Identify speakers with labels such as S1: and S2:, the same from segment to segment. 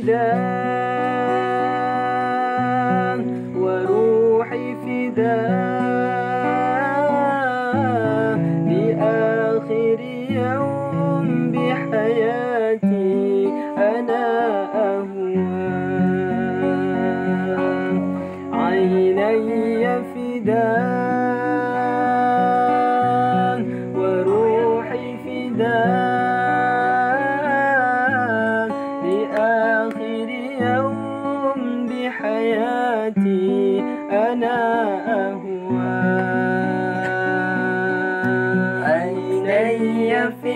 S1: فداء وروحي فداء لآخر يوم بحياتي أنا أهوى عيني فداء وروحي فداء لآخر يوم بحياتي أنا أهوى عيني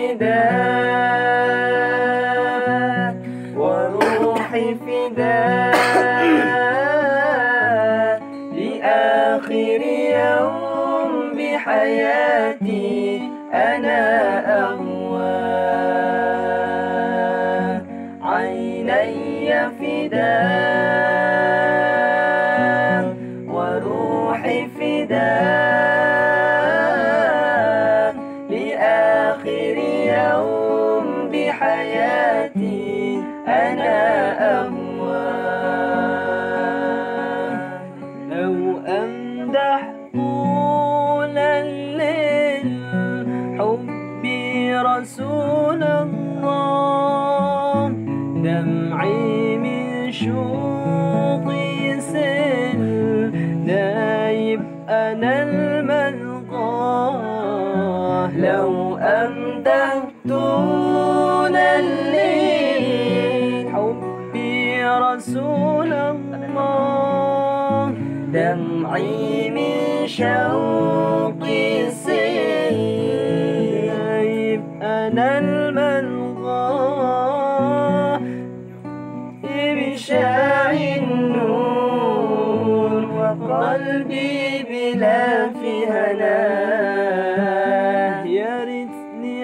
S1: فداء وروحي فداء لآخر يوم بحياتي أنا أهوى عيني فداء وروحي فداء لآخر يوم بحياتي أنا أهوى لو أمدح طول الليل حبي رسول الله دمعي من شوقي سل نايب أنا الملقاه لو أمدح طول الليل حبي رسول الله دمعي من شوقي سيب أنا الملغى بشاع النور وقلبي بلا في هناه يا ريتني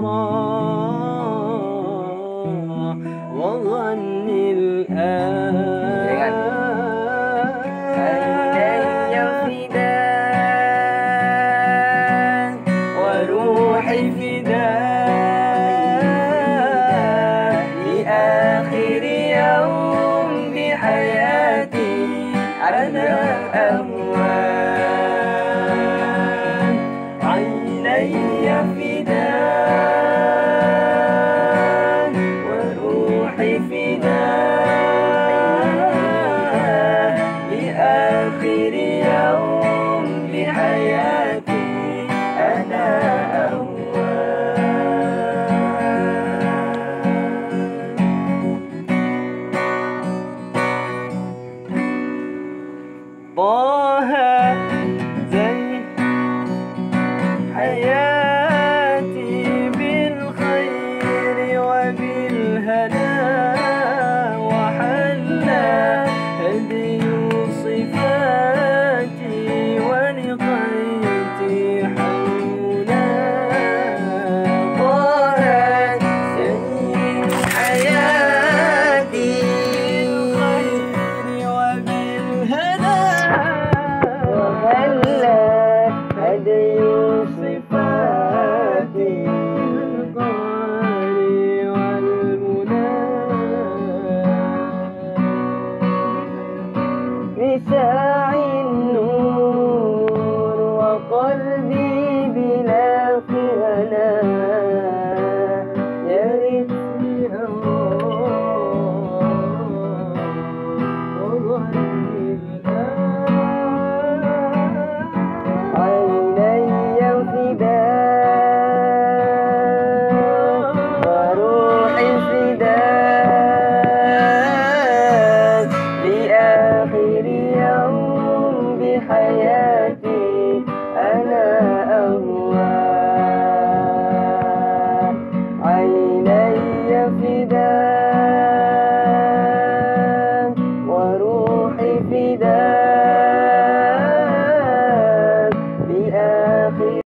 S1: أراه وظني الآن عيني فداء وروحي فداء لآخر يوم بحياتي أنا أهوى عيني فداء وروحي فداء لآخر يوم بحياتي أنا أهوى طه زي حياتي بالخير وبالهنا وحلى هدي صفاتي ولقيتي حولا طه سيد حياتي بالخير وبالهنا وهلا هدي صفاتي القاري والمنى مثال